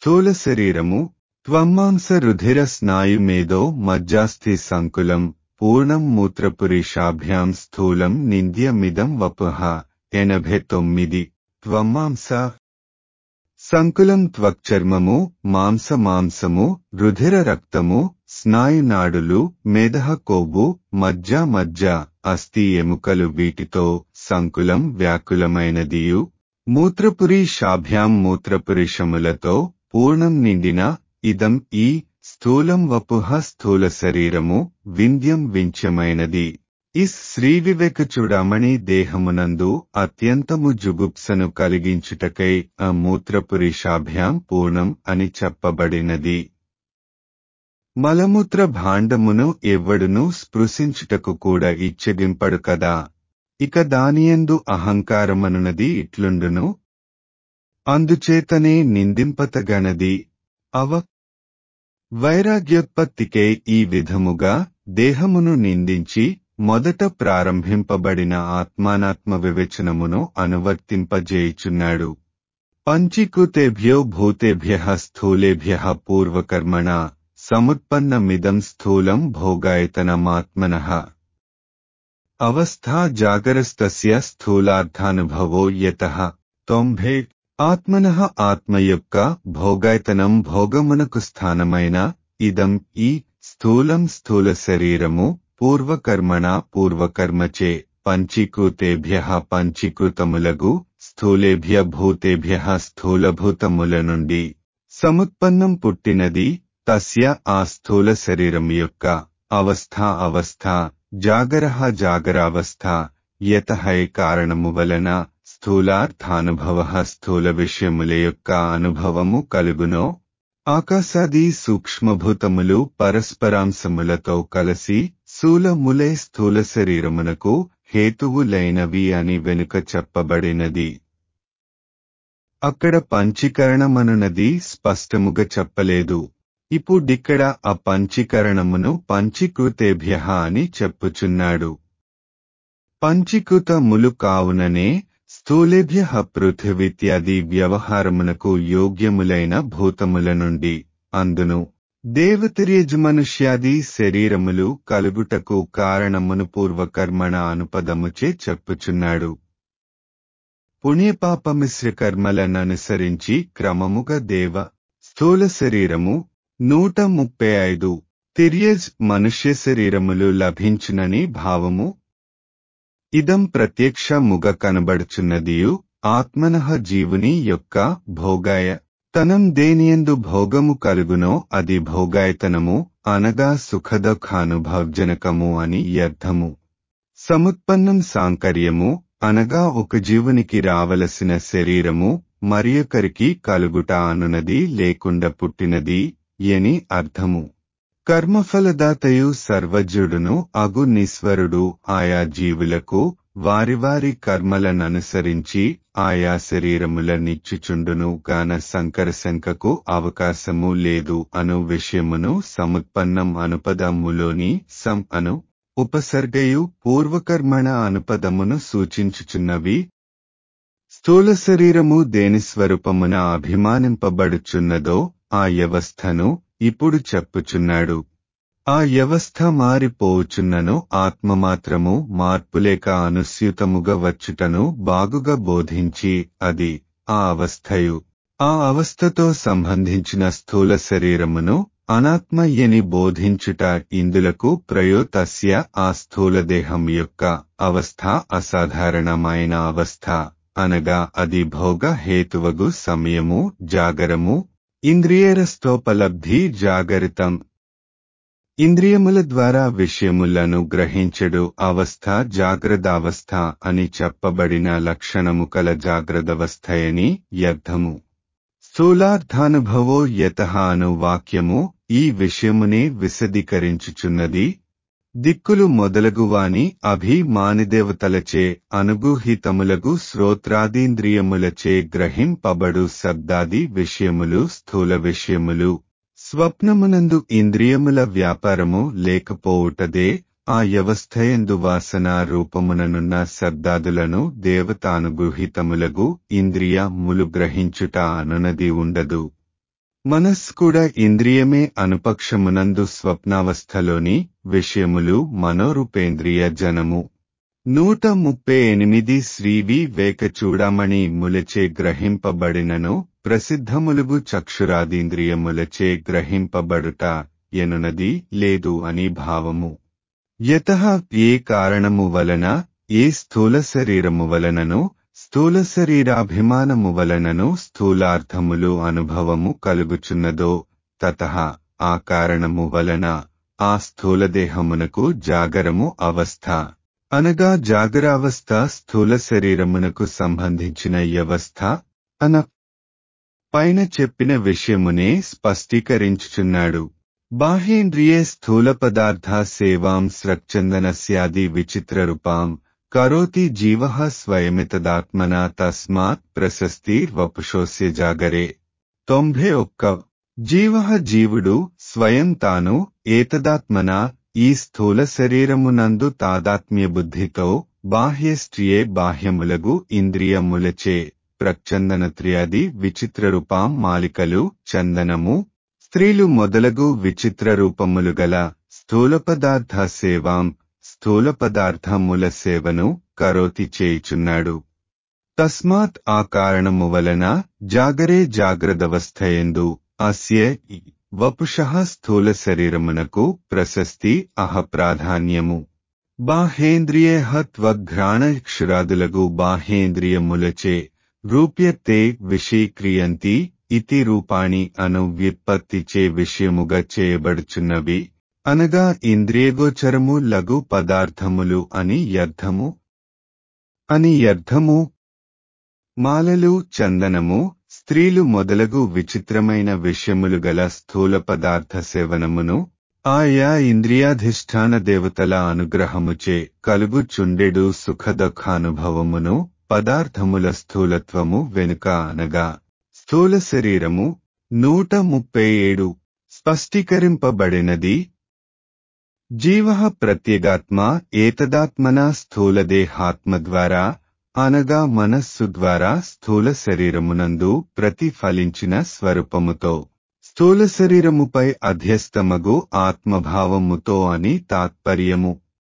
స్థూల శరీరము త్వమాంస రుధిర స్నాయుమేదో మజ్జాస్థి సంకులం పూర్ణం మూత్రపురీషాభ్యాం స్థూలం నింద్యమిదం వపుహ ఎనభై తొమ్మిది త్వమాంస సంకులం త్వక్చర్మము మాంస మాంసము రుధిర రక్తము స్నాయునాడులు మేధహ కొవ్వు మజ్జ మజ్జ అస్థి ఎముకలు వీటితో సంకులం వ్యాకులమైనదియు మూత్రపురి శాభ్యాం మూత్రపురిషములతో పూర్ణం నిండిన ఇదం ఈ స్థూలం వపుహ స్థూల శరీరము వింధ్యం వించ్యమైనది ఇస్ శ్రీ వివేక చూడమణి దేహమునందు అత్యంతము జుగుప్సను కలిగించుటకై ఆ మూత్రపురీషాభ్యాం పూర్ణం అని చెప్పబడినది మలమూత్ర భాండమును ఎవ్వడును స్పృశించుటకు కూడా ఇచ్చగింపడు కదా ఇక దానియందు అహంకారమనునది ఇట్లుండును అందుచేతనే నిందింపతగనది అవ వైరాగ్యోత్పత్తికే ఈ విధముగా దేహమును నిందించి మొదట ప్రారంభింపబడిన ఆత్మానాత్మ వివేచనమును అనువర్తింపజేయుచున్నాడు పంచీకృతేభ్యో భూతేభ్య స్థూలేభ్య పూర్వకర్మణ సముత్పన్నమిదం స్థూలం భోగాయతనమాత్మన అవస్థా జాగరస్తస్య స్థూలార్థానుభవో యత తొంభై ఆత్మన ఆత్మ యొక్క భోగాయతనం భోగమునకు స్థానమైన ఇదం ఈ స్థూలం స్థూల శరీరము పూర్వకర్మణ పూర్వకర్మచే పంచీకృతేభ్య పంచీకృతములగు స్థూలేభ్య భూతేభ్య స్థూలభూతముల నుండి సముత్పన్నం పుట్టినది తస్య ఆ స్థూల శరీరం యొక్క అవస్థ అవస్థ జాగరహ జాగరావస్థ యత కారణము వలన స్థూలార్థానుభవ స్థూల విషయముల యొక్క అనుభవము కలుగునో ఆకాశాది సూక్ష్మభూతములు పరస్పరాంశములతో కలిసి స్థూలములే స్థూల శరీరమునకు హేతువులైనవి అని వెనుక చెప్పబడినది అక్కడ పంచీకరణమనునది స్పష్టముగా చెప్పలేదు ఇప్పుడిక్కడ ఆ పంచీకరణమును పంచీకృతేభ్య అని చెప్పుచున్నాడు పంచీకృతములు కావుననే స్థూలేభ్య పృథివిత్యాది వ్యవహారమునకు యోగ్యములైన భూతముల నుండి అందును దేవతిర్యజమనుష్యాది శరీరములు కలుగుటకు కారణమును పూర్వకర్మణ అనుపదముచే చెప్పుచున్నాడు పుణ్యపాపమిశ్ర కర్మలననుసరించి క్రమముగా దేవ స్థూల శరీరము నూట ముప్పై ఐదు తిరియజ్ మనుష్య శరీరములు లభించునని భావము ఇదం ప్రత్యక్ష ముగ కనబడుచున్నదియు ఆత్మనః జీవుని యొక్క భోగాయ తనం దేనియందు భోగము కలుగునో అది భోగాయతనము అనగా సుఖదుఖానుభవజనకము అని అర్థము సముత్పన్నం సాంకర్యము అనగా ఒక జీవునికి రావలసిన శరీరము మరియొకరికి కలుగుట అనునది లేకుండా పుట్టినది అని అర్థము కర్మఫలదాతయు సర్వజ్ఞుడును అగు నిస్వరుడు ఆయా జీవులకు వారి వారి కర్మలననుసరించి ఆయా శరీరముల నిచ్చుచుండును గాన సంకరశంకకు అవకాశము లేదు అను విషయమును సముత్పన్నం అనుపదములోని సం అను ఉపసర్గయు పూర్వకర్మణ అనుపదమును సూచించుచున్నవి స్థూల శరీరము దేని స్వరూపమున అభిమానింపబడుచున్నదో ఆ వ్యవస్థను ఇప్పుడు చెప్పుచున్నాడు ఆ వ్యవస్థ మారిపోవుచున్నను ఆత్మ మాత్రము మార్పులేక అనుస్యూతముగా వచ్చుటను బాగుగా బోధించి అది ఆ అవస్థయు ఆ అవస్థతో సంబంధించిన స్థూల శరీరమును అనాత్మయ్యని బోధించుట ఇందులకు ప్రయోతస్య ఆ స్థూలదేహం యొక్క అవస్థ అసాధారణమైన అవస్థ అనగా అది భోగ హేతువగు సమయము జాగరము ఇంద్రియరస్తోపలబ్ధి జాగరితం ఇంద్రియముల ద్వారా విషయములను గ్రహించడు అవస్థ జాగ్రత్తావస్థ అని చెప్పబడిన లక్షణము కల జాగ్రత్తవస్థయని అర్థము స్థూలార్థానుభవో యత అను వాక్యము ఈ విషయమునే విశదీకరించుచున్నది దిక్కులు మొదలగువాని అభిమానిదేవతలచే అనుగూహితములగు శ్రోత్రాదీంద్రియములచే గ్రహింపబడు శబ్దాది విషయములు స్థూల విషయములు స్వప్నమునందు ఇంద్రియముల వ్యాపారము లేకపోవుటదే ఆ వ్యవస్థయందు వాసన రూపముననున్న శబ్దాదులను దేవతానుగృహితములగు ఇంద్రియ ములు గ్రహించుట అనునది ఉండదు మనస్సు కూడా ఇంద్రియమే అనుపక్షమునందు స్వప్నావస్థలోని విషయములు మనోరూపేంద్రియ జనము నూట ముప్పై ఎనిమిది శ్రీవి వేక చూడమణి ములచే గ్రహింపబడినను ప్రసిద్ధములుగు చక్షురాదీంద్రియములచే గ్రహింపబడుట ఎనునది లేదు అని భావము యత ఏ కారణము వలన ఏ స్థూల శరీరము వలనను స్థూల శరీరాభిమానము వలనను స్థూలార్థములు అనుభవము కలుగుచున్నదో తత ఆ కారణము వలన ఆ స్థూలదేహమునకు జాగరము అవస్థ అనగా జాగరావస్థ స్థూల శరీరమునకు సంబంధించిన వ్యవస్థ అన పైన చెప్పిన విషయమునే స్పష్టీకరించుచున్నాడు బాహ్యేంద్రియే స్థూల పదార్థ సేవాం స్రక్చందనస్యాది విచిత్ర రూపాం కరోతి జీవ స్వయమితదాత్మన తస్మాత్ ప్రశస్తిర్వపుషోస్య జాగరే తొంభై ఒక్క జీవ జీవుడు స్వయం తాను ఏతదాత్మన ఈ స్థూల శరీరమునందు తాదాత్మ్య బుద్ధితో బాహ్యస్ట్రియే బాహ్యములగు ఇంద్రియములచే ప్రచందనత్ర్యాది విచిత్ర రూపాం మాలికలు చందనము స్త్రీలు మొదలగు విచిత్ర రూపములు గల స్థూల పదార్థ సేవాం స్థూల పదార్థముల సేవను కరోతి చేయుచున్నాడు తస్మాత్ ఆ కారణము వలన జాగరే జాగ్రదవస్థయందు అస్య వపుష స్థూల శరీరమునకు ప్రశస్తి అహ ప్రాధాన్యము బాహేంద్రియ త్వఘ్రాణక్షురాదులగు బాహేంద్రియములచే రూప్యతే విషీక్రియంతి ఇతి రూపాణి అను వ్యుత్పత్తిచే విషయముగా చేయబడుచున్నవి అనగా ఇంద్రియగోచరము లఘు పదార్థములు అని అర్థము అని అర్థము మాలలు చందనము స్త్రీలు మొదలగు విచిత్రమైన విషయములు గల స్థూల పదార్థ సేవనమును ఆయా ఇంద్రియాధిష్టాన దేవతల అనుగ్రహముచే కలుగుచుండెడు సుఖదుఖానుభవమును పదార్థముల స్థూలత్వము వెనుక అనగా స్థూల శరీరము నూట ముప్పై ఏడు స్పష్టీకరింపబడినది జీవ ప్రత్యేగాత్మ ఏతదాత్మన స్థూలదేహాత్మ ద్వారా అనగా మనస్సు ద్వారా స్థూల శరీరమునందు ప్రతిఫలించిన స్వరూపముతో స్థూల శరీరముపై అధ్యస్తమగు ఆత్మభావముతో అని తాత్పర్యము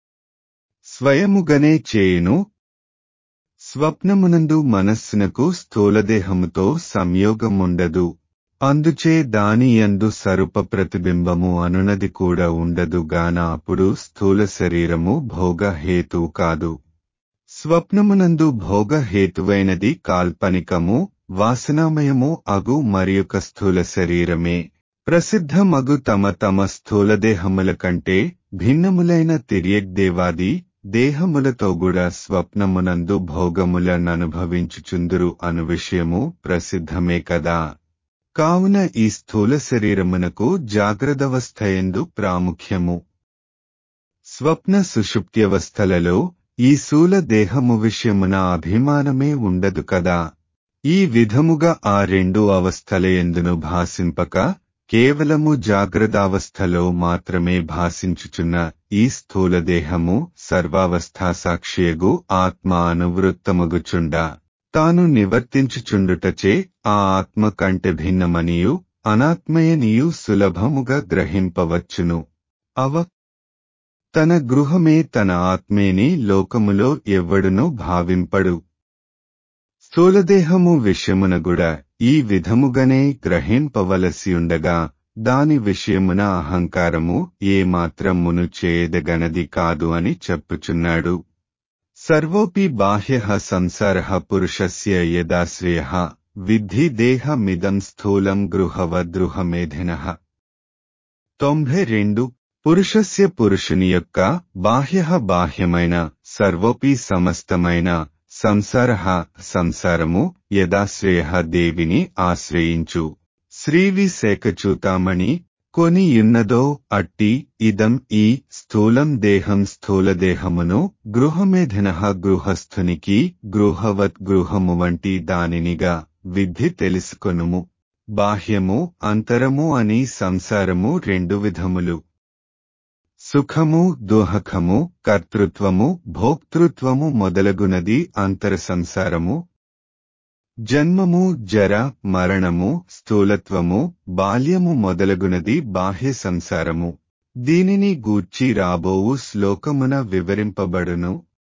స్వయముగనే చేయును స్వప్నమునందు మనస్సునకు స్థూలదేహముతో సంయోగముండదు అందుచే దాని యందు సరుప ప్రతిబింబము అనునది కూడా ఉండదు గాన అప్పుడు స్థూల శరీరము భోగ హేతు కాదు స్వప్నమునందు భోగ హేతువైనది కాల్పనికము వాసనామయము అగు మరియొక స్థూల శరీరమే ప్రసిద్ధమగు తమ తమ స్థూలదేహముల కంటే భిన్నములైన తిరియగ్దేవాది దేహములతో కూడా స్వప్నమునందు భోగములననుభవించుచుందురు అను విషయము ప్రసిద్ధమే కదా కావున ఈ స్థూల శరీరమునకు జాగ్రదవస్థయందు ప్రాముఖ్యము స్వప్న సుషుప్త్యవస్థలలో ఈ స్థూల దేహము విషయమున అభిమానమే ఉండదు కదా ఈ విధముగా ఆ రెండు అవస్థలయందును భాసింపక కేవలము జాగ్రత్తావస్థలో మాత్రమే భాసించుచున్న ఈ స్థూల దేహము సర్వావస్థా సాక్షియగు ఆత్మ అనువృత్తమగుచుండ తాను నివర్తించుచుండుటచే ఆ ఆత్మ కంటే భిన్నమనియు అనాత్మయనియు సులభముగా గ్రహింపవచ్చును అవ తన గృహమే తన ఆత్మేని లోకములో ఎవ్వడునూ భావింపడు స్థూలదేహము విషయమునగుడ ఈ విధముగనే గ్రహింపవలసియుండగా దాని విషయమున అహంకారము ఏమాత్రమును చేయదగనది కాదు అని చెప్పుచున్నాడు సర్వోపి బాహ్య సంసార పురుషస్య యదాశ్రయ విద్ధి దేహమిదం స్థూలం గృహవద్గృహమేధిన తొంభై రెండు పురుషస్య పురుషుని యొక్క బాహ్య బాహ్యమైన సర్వోపి సమస్తమైన సంసార సంసారము యదాశ్రయ దేవిని ఆశ్రయించు శ్రీవి శేఖచూతామణి కొని యున్నదో అట్టి ఇదం ఈ స్థూలం దేహం స్థూల దేహమును గృహమేధిన గృహస్థునికి గృహవత్ గృహము వంటి దానినిగా విద్ధి తెలుసుకొనుము బాహ్యము అంతరము అని సంసారము రెండు విధములు సుఖము దుహకము కర్తృత్వము భోక్తృత్వము మొదలగునది అంతర సంసారము జన్మము జర మరణము స్థూలత్వము బాల్యము మొదలగునది బాహ్య సంసారము దీనిని గూర్చి రాబోవు శ్లోకమున వివరింపబడును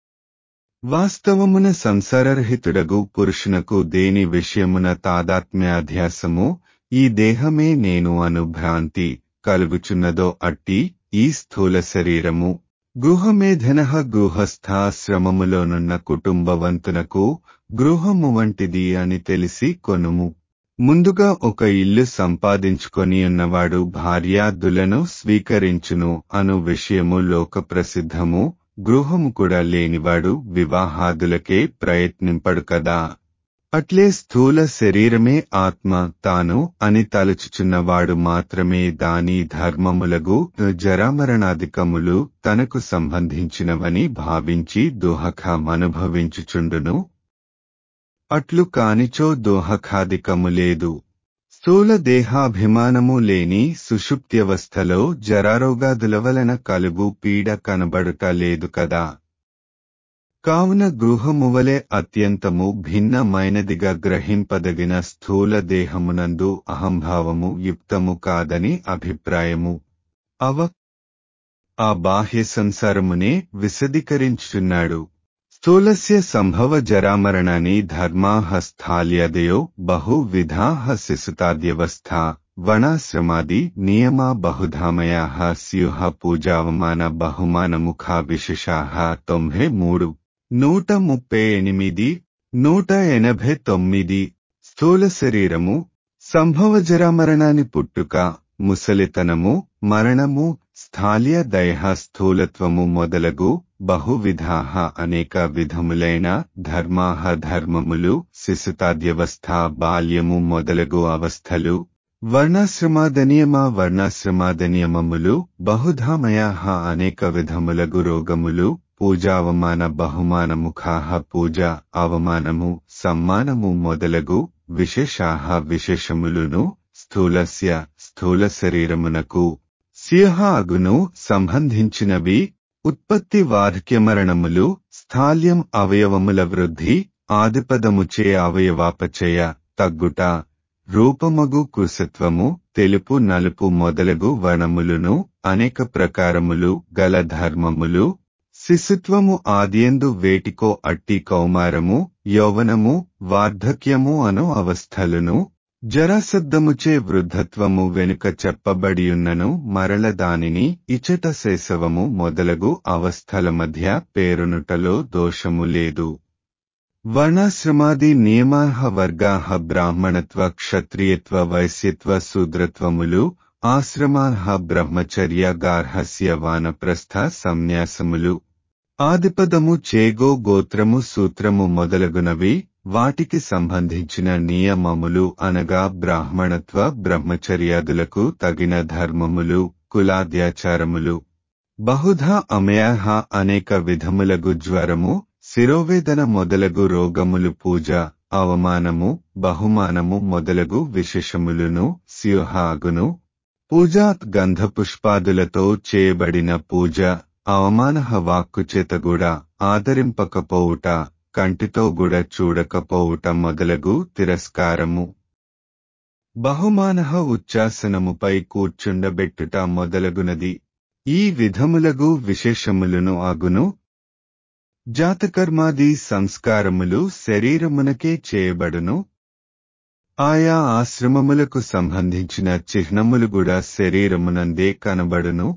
వాస్తవమున సంసారరహితుడగు పురుషునకు దేని విషయమున తాదాత్మ్యాధ్యాసము ఈ దేహమే నేను అను భ్రాంతి కలుగుచున్నదో అట్టి ఈ స్థూల శరీరము గృహమేధన గృహస్థాశ్రమములోనున్న కుటుంబవంతునకు గృహము వంటిది అని తెలిసి కొనుము ముందుగా ఒక ఇల్లు సంపాదించుకొని ఉన్నవాడు భార్యాదులను స్వీకరించును అను విషయము లోక ప్రసిద్ధము గృహము కూడా లేనివాడు వివాహాదులకే ప్రయత్నింపడు కదా అట్లే స్థూల శరీరమే ఆత్మ తాను అని తలుచుచున్నవాడు మాత్రమే దాని ధర్మములగు జరామరణాధికములు తనకు సంబంధించినవని భావించి దోహకమనుభవించుచుండును అట్లు కానిచో దోహకాధికము లేదు స్థూల దేహాభిమానము లేని సుషుప్త్యవస్థలో జరారోగాదుల వలన కలుగు పీడ కనబడుట లేదు కదా కావున గృహమువలే అత్యంతము భిన్నమైనదిగా గ్రహింపదగిన స్థూల దేహమునందు అహంభావము యుక్తము కాదని అభిప్రాయము అవ ఆ బాహ్య సంసారమునే విశదీకరించుచున్నాడు స్థూలస్య సంభవ జరామరణాని ధర్మాహ స్థాల్యదయో బహువిధాః శిశుతాద్యవస్థా వనాశ్రమాది నియమా బహుధామయాః స్యుః పూజావమాన బహుమానముఖా విశేషాః తొంభై మూడు నూట ముప్పై ఎనిమిది నూట ఎనభై తొమ్మిది స్థూల శరీరము సంభవ జరామరణాన్ని పుట్టుక ముసలితనము మరణము స్థాల్య దయ స్థూలత్వము మొదలగు బహువిధాహ అనేక విధములైన ధర్మాహ ధర్మములు శిశుతాద్యవస్థ బాల్యము మొదలగు అవస్థలు వర్ణాశ్రమాదనియమ వర్ణాశ్రమాదనియమములు బహుధామయాహ అనేక విధములగు రోగములు పూజావమాన బహుమానముఖాహ పూజ అవమానము సమ్మానము మొదలగు విశేషాహ విశేషములును స్థూలస్య స్థూల శరీరమునకు స్యహ అగును సంబంధించినవి ఉత్పత్తి వార్క్యమరణములు స్థాల్యం అవయవముల వృద్ధి ఆదిపదముచే అవయవాపచయ తగ్గుట రూపమగు కుసత్వము తెలుపు నలుపు మొదలగు వనములును అనేక ప్రకారములు గల ధర్మములు శిశుత్వము ఆదియందు వేటికో అట్టి కౌమారము యౌవనము వార్ధక్యము అను అవస్థలును జరాశబ్దముచే వృద్ధత్వము వెనుక చెప్పబడియున్నను మరల దానిని ఇచట శేషవము మొదలగు అవస్థల మధ్య పేరునుటలో దోషము లేదు వర్ణాశ్రమాది నియమాహ వర్గాహ బ్రాహ్మణత్వ క్షత్రియత్వ వైశ్యత్వ శూద్రత్వములు ఆశ్రమాహ బ్రహ్మచర్య గార్హస్య వానప్రస్థ సంన్యాసములు ఆదిపదము చేగో గోత్రము సూత్రము మొదలగునవి వాటికి సంబంధించిన నియమములు అనగా బ్రాహ్మణత్వ బ్రహ్మచర్యాదులకు తగిన ధర్మములు కులాద్యాచారములు బహుధా అమయాహ అనేక విధములగు జ్వరము శిరోవేదన మొదలగు రోగములు పూజ అవమానము బహుమానము మొదలగు విశేషములును స్యుహాగును పూజాత్ గంధపుష్పాదులతో చేయబడిన పూజ అవమాన వాక్కు చేతగూడ ఆదరింపకపోవుట కంటితో గుడ చూడకపోవుట మొదలగు తిరస్కారము బహుమాన ఉచ్చాసనముపై కూర్చుండబెట్టుట మొదలగునది ఈ విధములగు విశేషములను అగును జాతకర్మాది సంస్కారములు శరీరమునకే చేయబడును ఆయా ఆశ్రమములకు సంబంధించిన చిహ్నములు కూడా శరీరమునందే కనబడును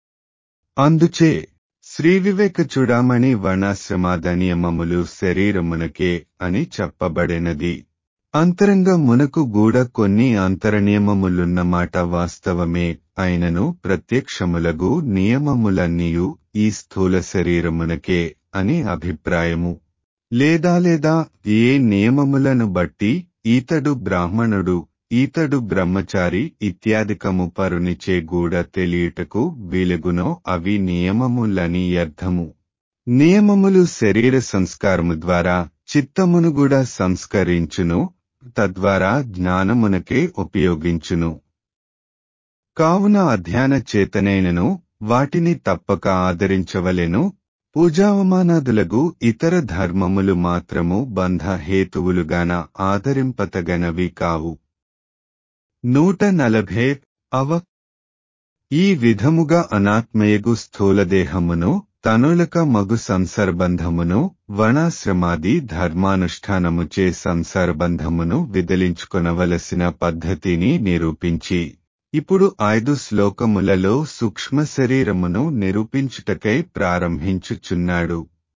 అందుచే శ్రీ వివేక చూడామణి వర్ణాశ్రమాదనియమములు శరీరమునకే అని చెప్పబడినది అంతరంగమునకు గూడ కొన్ని అంతరనియమములున్నమాట వాస్తవమే అయినను ప్రత్యక్షములగు నియమములన్నీయు ఈ స్థూల శరీరమునకే అని అభిప్రాయము లేదా లేదా ఏ నియమములను బట్టి ఈతడు బ్రాహ్మణుడు ఈతడు బ్రహ్మచారి ఇత్యాదికము పరునిచే గూడ తెలియుటకు వీలుగునో అవి నియమములని అర్థము నియమములు శరీర సంస్కారము ద్వారా చిత్తమును కూడా సంస్కరించును తద్వారా జ్ఞానమునకే ఉపయోగించును కావున అధ్యాన చేతనైనను వాటిని తప్పక ఆదరించవలెను పూజావమానాదులగు ఇతర ధర్మములు మాత్రము బంధ హేతువులుగాన ఆదరింపతగనవి కావు నూట నలభై అవ ఈ విధముగా అనాత్మయగు స్థూలదేహమును తనులక మగు సంసర్బంధమును వనాశ్రమాది ధర్మానుష్ఠానముచే సంసర్బంధమును విదిలించుకొనవలసిన పద్ధతిని నిరూపించి ఇప్పుడు ఐదు శ్లోకములలో సూక్ష్మ శరీరమును నిరూపించుటకై ప్రారంభించుచున్నాడు